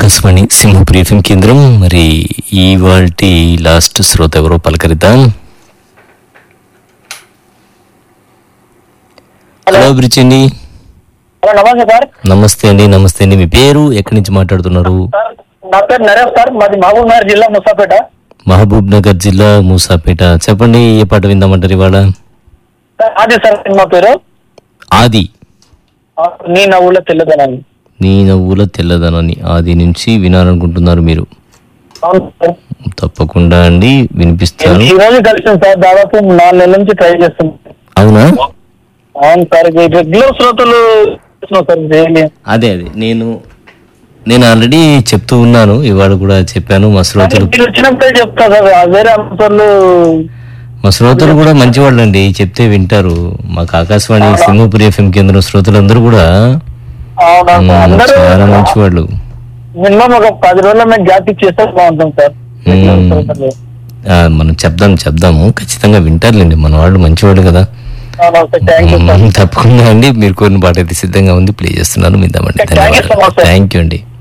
Akashvani Simhapuri FM కేంద్రం మరి ఇవాల్టి లాస్ట్ శ్రోత ఎవరో పలకరిద్దాం హలో బ్రిడ్జ్ అండి హలో నమస్తే సార్ నమస్తే అండి నమస్తే అండి మీ పేరు ఎక్కడి నుంచి మాట్లాడుతున్నారు సార్ నా పేరు నరేష్ సార్ మాది మహబూబ్ నగర్ జిల్లా ముసాపేట మహబూబ్ నగర్ జిల్లా మూసాపేట చెప్పండి ఏ పాట విందామంటారు ఇవాళ సార్ అది సార్ సినిమా పేరు ఆది ఆ, నీ నవ్వులో తెల్లదనాన్ని నీ నవ్వుల తెల్లదనని ఆది నుంచి వినాలనుకుంటున్నారు మీరు అవును సార్ తప్పకుండా అండి వినిపిస్తాను ఈ రోజు కలిసాం సార్ దాదాపు నాలుగు నెలల నుంచి ట్రై చేస్తున్నాం అవునా అవును సార్ రెగ్యులర్ శ్రోతలు చేస్తున్నాం సార్ డైలీ అదే అదే నేను నేను ఆల్రెడీ చెప్తూ ఉన్నాను ఇవాళ కూడా చెప్పాను మా శ్రోతలు మీరు వచ్చినప్పుడే చెప్తా సార్ ఆ వేరే అంశాలు మా శ్రోతలు కూడా మంచివాళ్ళు అండి చెప్తే వింటారు మాకు ఆకాశవాణి సింహపురి ఎఫ్ఎం కేంద్రం శ్రోతలందరూ కూడా అవునా మ్, సార్ అందరూ చాలా మంచివాళ్ళు మినిమం ఒక పది రోజుల మేము గ్యాప్ ఇచ్చేస్తే బాగుంటుంది సార్ రెగ్యులర్ మ్. శ్రోతలు. ఆ, మనం చెప్దాం చెప్దాము ఖచ్చితంగా వింటారులేండి మన వాళ్ళు మంచివాళ్ళు కదా అవునా సార్ థ్యాంక్ యూ సార్ మ్, తప్పకుండా అండి మీరు కొన్ని పాట అయితే సిద్ధంగా ఉంది ప్లే చేస్తున్నాను విందామండి Thank you so much, ధన్యవాదాలు sir. థ్యాంక్ యూ అండి